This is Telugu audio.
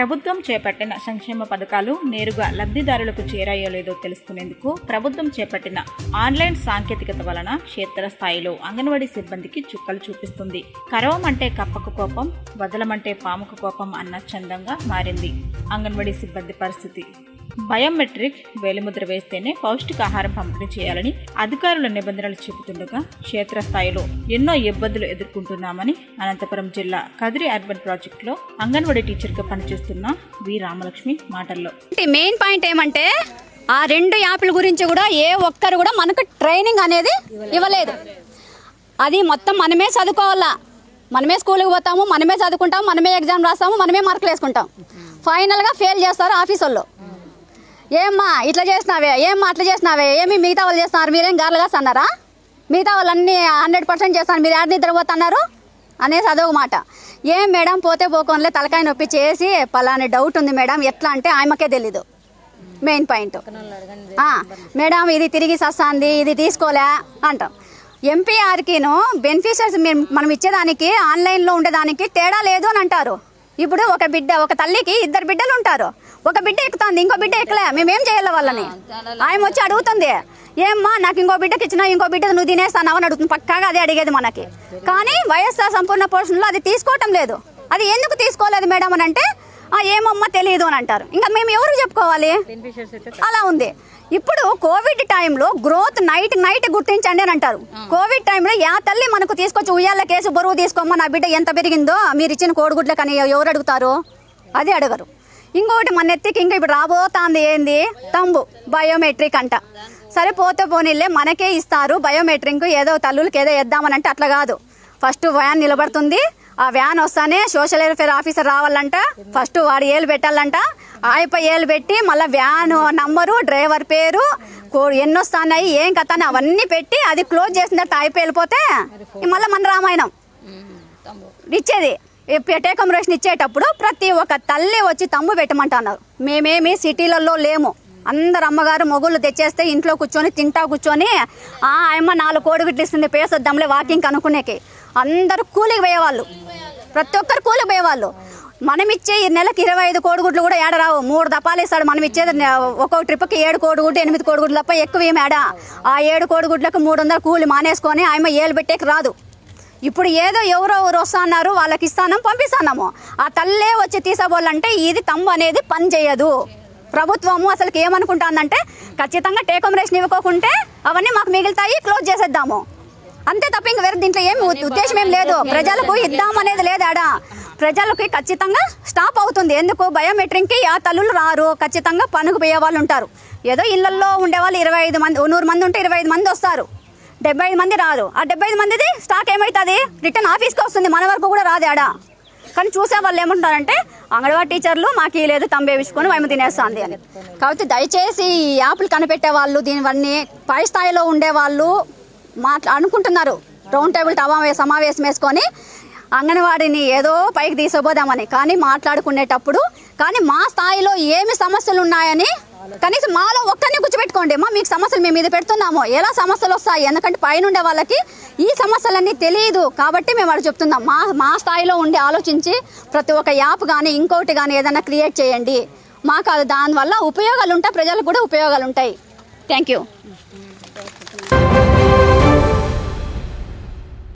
ప్రభుత్వం చేపట్టిన సంక్షేమ పథకాలు నేరుగా లబ్ధిదారులకు చేరాయో లేదో తెలుసుకునేందుకు ప్రభుత్వం చేపట్టిన ఆన్లైన్ సాంకేతికత వలన క్షేత్రస్థాయిలో అంగన్వాడీ సిబ్బందికి చుక్కలు చూపిస్తుంది కరవమంటే కప్పకు కోపం వదలమంటే పాముకు కోపం అన్న చందంగా మారింది అంగన్వాడీ సిబ్బంది పరిస్థితి బయోమెట్రిక్ వేలిముద్ర వేస్తేనే పౌష్టికాహారం పంపిణీ చేయాలని అధికారుల నిబంధనలు చెబుతుండగా క్షేత్రస్థాయిలో ఎన్నో ఇబ్బందులు ఎదుర్కొంటున్నామని అనంతపురం జిల్లా కదిరి అర్బన్ ప్రాజెక్టులో అంగన్వాడీ టీచర్గా పనిచేస్తున్న వి రామలక్ష్మి మాటల్లో మెయిన్ పాయింట్ ఏమంటే ఆ రెండు యాప్ల గురించి కూడా ఏ ఒక్కరు కూడా మనకు ట్రైనింగ్ అనేది ఇవ్వలేదు అది మొత్తం మనమే చదువుకోవాలా మనమే స్కూల్కి పోతాము మనమే చదువుకుంటాము మనమే ఎగ్జామ్ రాస్తాము మనమే మార్కులు వేసుకుంటాం ఫైనల్గా ఫెయిల్ చేస్తారు ఆఫీస్ వాళ్ళు ఏమ్మా ఇట్లా చేసినావే ఏమ్మా అట్లా చేసినావే ఏమి మిగతా వాళ్ళు చేస్తున్నారు మీరేం గార్లుగా అన్నారా మిగతా వాళ్ళు అన్ని హండ్రెడ్ పర్సెంట్ చేస్తున్నారు మీరు యాడ్ నిద్రపోతున్నారు అనేసి అదొక మాట ఏం మేడం పోతే పోకోన్లే తలకాయ నొప్పి చేసి పలాని డౌట్ ఉంది మేడం ఎట్లా అంటే ఆమెకే తెలీదు మెయిన్ పాయింట్ ఆ, మేడం ఇది తిరిగి సస్తాంది ఇది తీసుకోలే అంటాం ఎంపీఆర్కిను బెనిఫిషియర్స్ మనం ఇచ్చేదానికి ఆన్లైన్లో ఉండేదానికి తేడా లేదు అని అంటారు ఇప్పుడు ఒక బిడ్డ ఒక తల్లికి ఇద్దరు బిడ్డలు ఉంటారు ఒక బిడ్డ ఎక్కుతుంది ఇంకో బిడ్డ ఎక్కలే మేమేం చేయాలి వాళ్ళని ఆయన వచ్చి అడుగుతుంది ఏమ్మా నాకు ఇంకో బిడ్డకి ఇచ్చినా ఇంకో బిడ్డ నువ్వు తినేస్తానావు అని అడుగుతుంది పక్కాగా అదే అడిగేది మనకి కానీ వైఎస్ఆర్ సంపూర్ణ పోషణలో అది తీసుకోవటం లేదు అది ఎందుకు తీసుకోలేదు మేడం అని అంటే "ఆ, ఏమమ్మా తెలియదు అని అంటారు ఇంకా మేము ఎవరు చెప్పుకోవాలి అలా ఉంది ఇప్పుడు కోవిడ్ టైంలో గ్రోత్ నైట్ నైట్ గుర్తించండి అని అంటారు కోవిడ్ టైంలో యా తల్లి మనకు తీసుకొచ్చి ఉయ్యాల కేసు బరువు తీసుకోమ్మా నా బిడ్డ ఎంత పెరిగిందో మీరు ఇచ్చిన కోడిగుడ్లకు అని ఎవరు అడుగుతారు అది అడగరు ఇంకొకటి మన ఎత్తికి ఇంకా ఇప్పుడు రాబోతాంది ఏంది తంబు బయోమెట్రిక్ అంట సరే పోతే పోనీళ్ళే మనకే ఇస్తారు బయోమెట్రిక్ ఏదో తల్లులకి ఏదో ఇద్దామని అంటే అట్లా కాదు ఫస్ట్ వ్యాన్ నిలబడుతుంది ఆ వ్యాన్ వస్తానే సోషల్ వెల్ఫేర్ ఆఫీసర్ రావాలంట ఫస్ట్ వాడు ఏలు పెట్టాలంట ఆయప ఏలు పెట్టి మళ్ళీ వ్యాన్ నంబరు డ్రైవర్ పేరు కో- ఎన్ని వస్తున్నాయి ఏం కథ అని అవన్నీ పెట్టి అది క్లోజ్ చేసిన తర్వాత అయిపోయి వెళ్ళిపోతే మళ్ళీ మన రామాయణం ఇచ్చేది టేకమరేషన్ ఇచ్చేటప్పుడు ప్రతి ఒక్క తల్లి వచ్చి తమ్ము పెట్టమంటున్నారు మేమేమి సిటీలలో లేము అందరు అమ్మగారు మొగుళ్ళు తెచ్చేస్తే ఇంట్లో కూర్చొని తింటా కూర్చొని ఆ అమ్మ నాలుగు కోడిగుడ్లు ఇస్తుంది పేసొద్దాంలే వాకింగ్ అనుకునేకి అందరూ కూలికి పోయేవాళ్ళు ప్రతి ఒక్కరు కూలికి పోయేవాళ్ళు మనం ఇచ్చే ఈ నెలకి ఇరవై ఐదు కోడిగుడ్లు కూడా ఏడ రావు మూడు దపాలు ఇస్తాడు మనం ఇచ్చేది నె- ఒక్కొక్క ట్రిప్కి ఏడు కోడిగుడ్డు ఎనిమిది కోడిగుడ్లు తప్ప ఎక్కువ ఏమి ఏడా ఆ ఏడు కోడిగుడ్లకు మూడు వందల కూలి మానేసుకొని ఆయమ్మ ఏలు పెట్టేకి రాదు ఇప్పుడు ఏదో ఎవరో ఎవరు వస్తున్నారు వాళ్ళకి ఇస్తానం పంపిస్తాము ఆ తల్లే వచ్చి తీసుకోవాలంటే ఇది తమ్ము అనేది పని చేయదు ప్రభుత్వము అసలు ఏమనుకుంటాందంటే ఖచ్చితంగా టేకమరేషన్ ఇవ్వకోకుంటే అవన్నీ మాకు మిగులుతాయి క్లోజ్ చేసేద్దాము అంతే తప్ప ఇంక వేరే దీంట్లో ఏమి ఉ- ఉద్దేశం ఏం లేదు ప్రజలకు ఇద్దాం అనేది లేదు ఆడ ప్రజలకి ఖచ్చితంగా స్టాప్ అవుతుంది ఎందుకు బయోమెట్రిక్కి ఆ తల్లులు రారు ఖచ్చితంగా పనుకు పోయే వాళ్ళు ఉంటారు ఏదో ఇళ్లలో ఉండేవాళ్ళు ఇరవై ఐదు మంది నూరు మంది ఉంటే ఇరవై ఐదు మంది వస్తారు డెబ్బై ఐదు మంది రాదు ఆ డెబ్బై ఐదు మందిది స్టాక్ ఏమవుతుంది రిటర్న్ ఆఫీస్కి వస్తుంది మన వరకు కూడా రాదు ఆడ కానీ చూసే వాళ్ళు ఏమంటున్నారంటే అంగన్వాడీ టీచర్లు మాకు ఈ లేదు తంబే విసుకొని మేము తినేస్తుంది అని కాబట్టి దయచేసి ఈ యాప్లు కనిపెట్టే వాళ్ళు దీనివన్నీ పై స్థాయిలో ఉండే వాళ్ళు మాట్లా అనుకుంటున్నారు రౌండ్ టేబుల్ టవా సమావేశం వేసుకొని అంగన్వాడిని ఏదో పైకి తీసుకుపోదామని కానీ మాట్లాడుకునేటప్పుడు కానీ మా స్థాయిలో ఏమి సమస్యలు ఉన్నాయని కనీసం మాలో ఒక్కరిని కూర్చోబెట్టుకోండి మా మీకు సమస్యలు మేము ఇది పెడుతున్నాము ఎలా సమస్యలు వస్తాయి ఎందుకంటే పైన ఉండే వాళ్ళకి ఈ సమస్యలన్నీ తెలియదు కాబట్టి మేము వాడు చెప్తున్నాం మా మా స్థాయిలో ఉండి ఆలోచించి ప్రతి ఒక్క యాప్ కానీ ఇంకోటి కానీ ఏదైనా క్రియేట్ చేయండి మాకు అది దానివల్ల ఉపయోగాలు ఉంటాయి ప్రజలకు కూడా ఉపయోగాలు ఉంటాయి థ్యాంక్ యూ